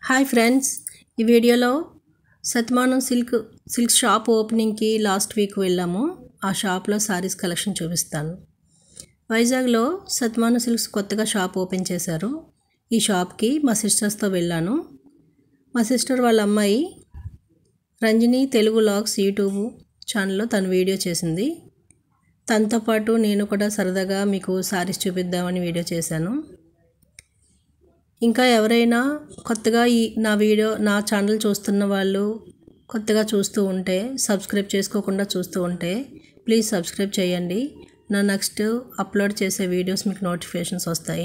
hi friends ఈ వీడియోలో Satmanam silk silk shop ఓపెనింగ్కి లాస్ట్ వీక్ వెళ్ళాము ఆ షాప్లో సారీస్ కలెక్షన్ చూపిస్తాను వైజాగ్లో సత్మానం సిల్క్స్ కొత్తగా షాప్ ఓపెన్ చేశారు ఈ షాప్కి మా సిస్టర్స్తో వెళ్ళాను మా సిస్టర్ వాళ్ళ అమ్మాయి రంజని తెలుగు లాగ్స్ యూట్యూబ్ ఛానల్లో తను వీడియో చేసింది తనతో పాటు నేను కూడా సరదాగా మీకు సారీస్ చూపిద్దామని వీడియో చేశాను ఇంకా ఎవరైనా కొత్తగా ఈ నా వీడియో నా ఛానల్ చూస్తున్న వాళ్ళు కొత్తగా చూస్తూ ఉంటే సబ్స్క్రైబ్ చేసుకోకుండా చూస్తూ ఉంటే ప్లీజ్ సబ్స్క్రైబ్ చేయండి నా నెక్స్ట్ అప్లోడ్ చేసే వీడియోస్ మీకు నోటిఫికేషన్స్ వస్తాయి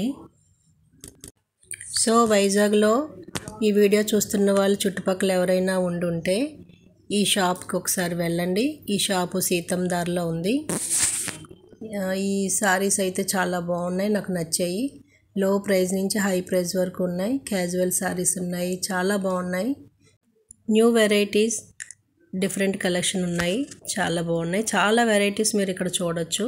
సో వైజాగ్లో ఈ వీడియో చూస్తున్న వాళ్ళు చుట్టుపక్కల ఎవరైనా ఉండుంటే ఈ షాప్కి ఒకసారి వెళ్ళండి ఈ షాపు సీతం దారిలో ఉంది ఈ సారీస్ అయితే చాలా బాగున్నాయి నాకు నచ్చాయి లో ప్రైస్ నుంచి హై ప్రైస్ వరకు ఉన్నాయి క్యాజువల్ సారీస్ ఉన్నాయి చాలా బాగున్నాయి న్యూ వెరైటీస్ డిఫరెంట్ కలెక్షన్ ఉన్నాయి చాలా బాగున్నాయి చాలా వెరైటీస్ మీరు ఇక్కడ చూడొచ్చు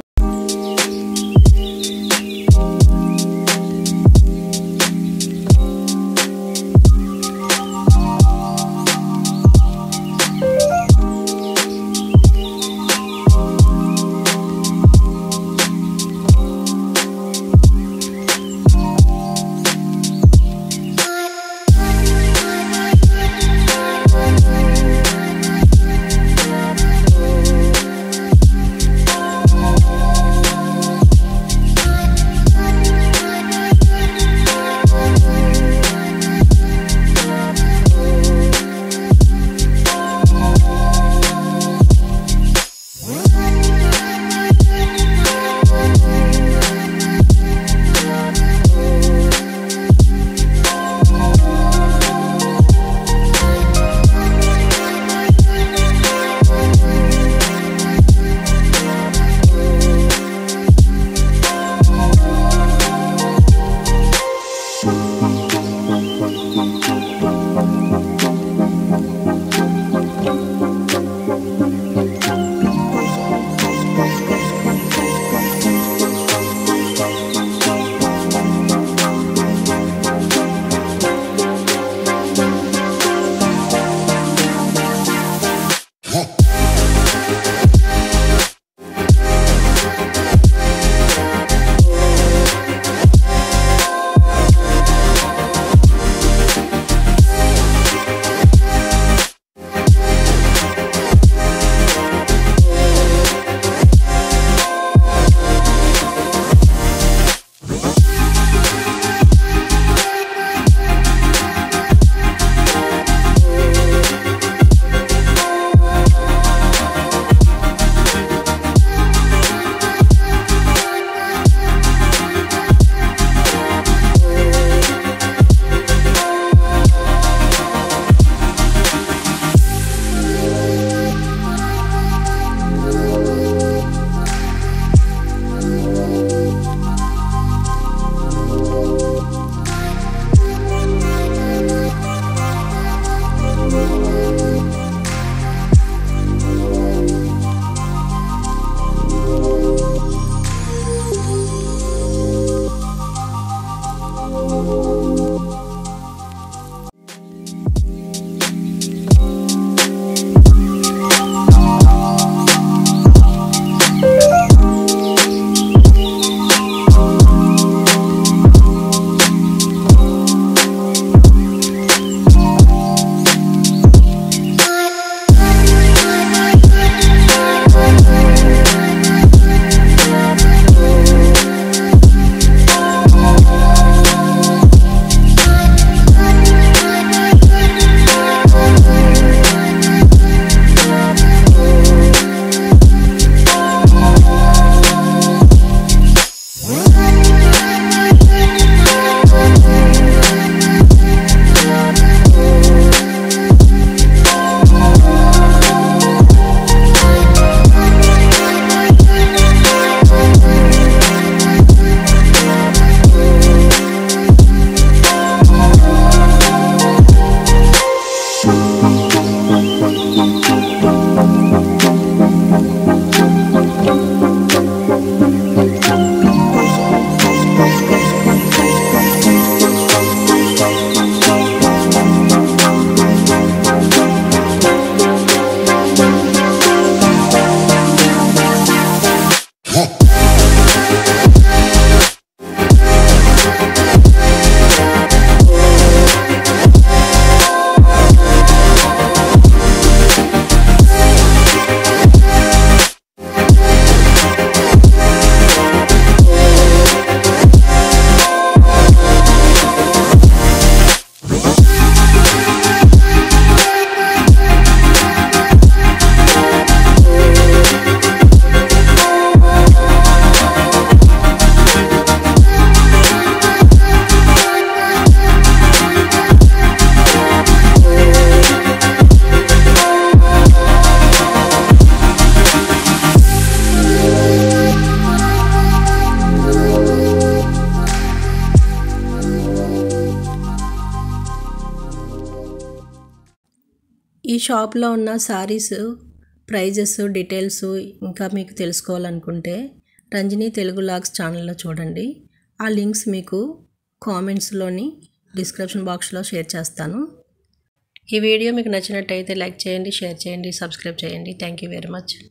ఈ షాప్లో ఉన్న సారీస్ ప్రైజెస్ డీటెయిల్స్ ఇంకా మీకు తెలుసుకోవాలనుకుంటే రంజని తెలుగు లాగ్స్ ఛానల్లో చూడండి ఆ లింక్స్ మీకు కామెంట్స్లోని డిస్క్రిప్షన్ బాక్స్లో షేర్ చేస్తాను ఈ వీడియో మీకు నచ్చినట్టయితే లైక్ చేయండి షేర్ చేయండి సబ్స్క్రైబ్ చేయండి థ్యాంక్ యూ వెరీ మచ్